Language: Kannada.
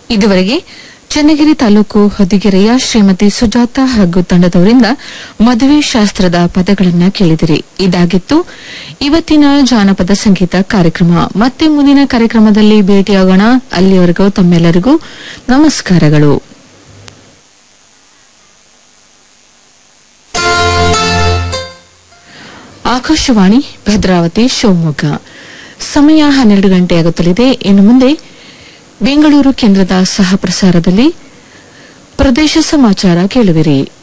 ಇದುವರೆಗೆ ಚನ್ನಗಿರಿ ತಾಲೂಕು ಹೊದಿಗೆರೆಯ ಶ್ರೀಮತಿ ಸುಜಾತ ಹಾಗೂ ತಂಡದವರಿಂದ ಮದುವೆ ಶಾಸ್ತ್ರದ ಪದಗಳನ್ನು ಕೇಳಿದಿರಿ ಇದಾಗಿತ್ತು ಇವತ್ತಿನ ಜಾನಪದ ಸಂಗೀತ ಕಾರ್ಯಕ್ರಮ ಮತ್ತೆ ಮುಂದಿನ ಕಾರ್ಯಕ್ರಮದಲ್ಲಿ ಭೇಟಿಯಾಗೋಣ ಅಲ್ಲಿಯವರೆಗೂ ತಮ್ಮೆಲ್ಲರಿಗೂ ನಮಸ್ಕಾರಗಳು ಆಕಾಶವಾಣಿ ಭದ್ರಾವತಿ ಶಿವಮೊಗ್ಗ ಸಮಯ ಹನ್ನೆರಡು ಗಂಟೆಯಾಗುತ್ತಲಿದೆ ಇನ್ನು ಮುಂದೆ ಬೆಂಗಳೂರು ಕೇಂದ್ರದ ಸಹ ಪ್ರಸಾರದಲ್ಲಿ ಪ್ರದೇಶ ಸಮಾಚಾರ ಕೇಳುವಿರಿ